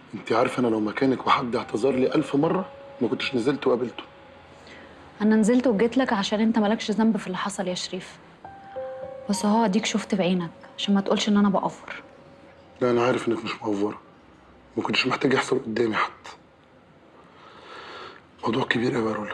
انت عارفه انا لو مكانك وحد اعتذر لي ألف مره ما كنتش نزلت وقابلته انا نزلت وجيت لك عشان انت مالكش ذنب في اللي حصل يا شريف بس هو اديك شفت بعينك عشان ما تقولش ان انا بأفور لا انا عارف انك مش مقفوره ما كنتش محتاج يحصل قدامي حتى موضوع كبير قوي يا رولا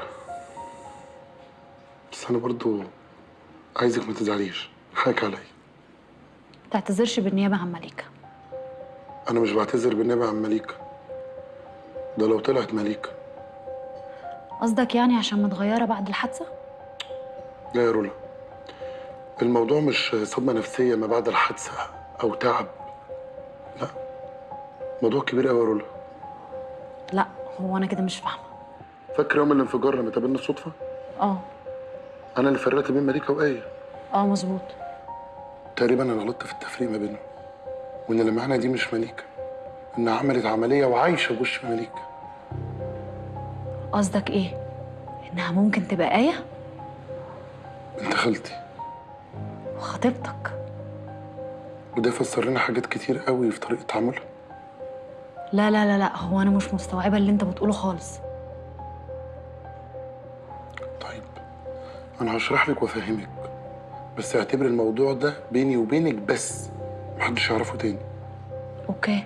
بس انا برضو عايزك ما تزعليش حقك عليا تعتذرش بالنيابه عن مليكه انا مش بعتذر بالنبي عن مليكه ده لو طلعت مليكه قصدك يعني عشان متغيره بعد الحادثه لا يا رولا الموضوع مش صدمة نفسية ما بعد الحادثة أو تعب لا موضوع كبير قوي يا رولا لا هو انا كده مش فاهمه فاكر يوم الانفجار لما قابلنا الصدفة؟ اه أنا اللي فرقت بين مليكة وآية اه مظبوط تقريبا أنا غلطت في التفريق ما بينهم وإن اللي معانا دي مش مليكة إنها عملت عملية وعايشة بوش مليكة قصدك ايه انها ممكن تبقى ايه بنت خالتي وخطيبتك وده فسر لنا حاجات كتير قوي في طريقة تعاملها لا لا لا لا هو انا مش مستوعبه اللي انت بتقوله خالص طيب أنا هشرح لك وأفهمك بس اعتبر الموضوع ده بيني وبينك بس محدش يعرفه تاني اوكي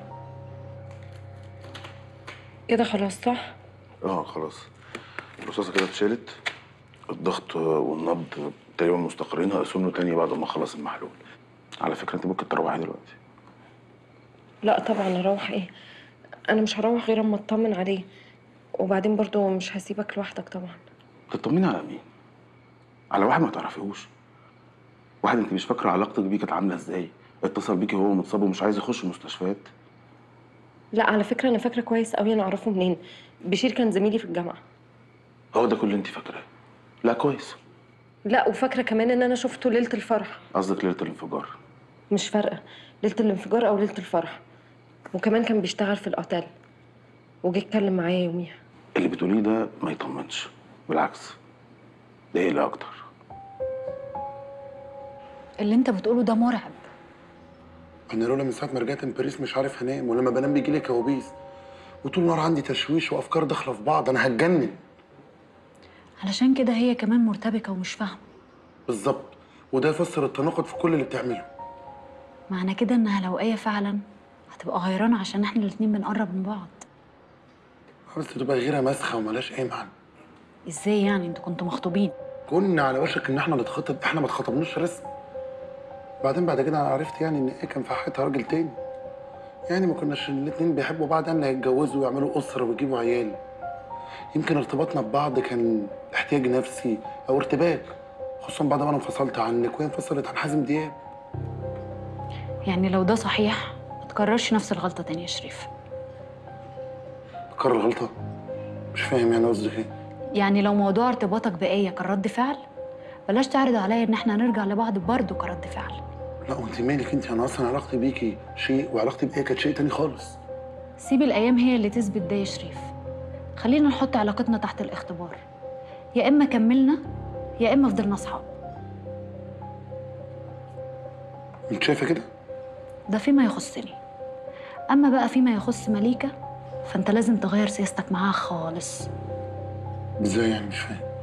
كده خلاص صح؟ اه خلاص الرصاصه كده اتشالت الضغط والنبض تقريبا مستقرين هقسم له تاني بعد ما اخلص المحلول على فكره انت ممكن تروحي دلوقتي لا طبعا اروح ايه انا مش هروح غير اما اطمن عليه وبعدين برضو مش هسيبك لوحدك طبعا تطمني على مين على واحد ما تعرفيهوش واحد انت مش فاكره علاقتك بيه كانت عامله ازاي اتصل بيكي وهو متصاب ومش عايز يخش المستشفيات لا على فكره انا فاكره كويس قوي انا اعرفه منين بشير كان زميلي في الجامعه هو ده كل اللي انت فاكراه لا كويس لا وفاكره كمان ان انا شفته ليله الفرح قصدك ليله الانفجار مش فارقه ليله الانفجار او ليله الفرح وكمان كان بيشتغل في الاوتيل وجه اتكلم معايا يوميها اللي بتقوليه ده ما يطمنش بالعكس ده يقلق اكتر اللي انت بتقوله ده مرعب انا لولا من ساعه ما رجعت من باريس مش عارف انام ولما بنام بيجي لي كوابيس وطول النهار عندي تشويش وافكار داخله في بعض انا هتجنن علشان كده هي كمان مرتبكه ومش فاهمه بالظبط وده يفسر التناقض في كل اللي بتعمله معنى كده انها لو ايه فعلا هتبقى غيرانه عشان احنا الاتنين بنقرب من بعض بس تبقى غيرها مسخه وملاش اي معنى ازاي يعني انتوا كنتوا مخطوبين كنا على وشك ان احنا نتخطب احنا ما اتخطبناش رسم بعدين بعد كده انا عرفت يعني ان ايه كان في حياتها راجل تاني يعني ما كناش الاتنين بيحبوا بعض ان يتجوزوا ويعملوا اسره ويجيبوا عيال يمكن ارتباطنا ببعض كان احتياج نفسي او ارتباك خصوصا بعد ما انا انفصلت عنك وهي انفصلت عن حازم دياب يعني لو ده صحيح ما تكررش نفس الغلطه تاني يا شريف تكرر الغلطه مش فاهم يعني قصدك ايه يعني لو موضوع ارتباطك بآية كان رد فعل بلاش تعرض عليا ان احنا نرجع لبعض برضه كرد فعل لا وانت مالك انت انا اصلا علاقتي بيكي شيء وعلاقتي بايه كانت شيء تاني خالص سيب الايام هي اللي تثبت ده يا شريف خلينا نحط علاقتنا تحت الاختبار يا اما كملنا يا اما فضلنا اصحاب انت شايفه كده ده فيما يخصني اما بقى فيما يخص مليكه فانت لازم تغير سياستك معاها خالص ازاي يعني مش فاهم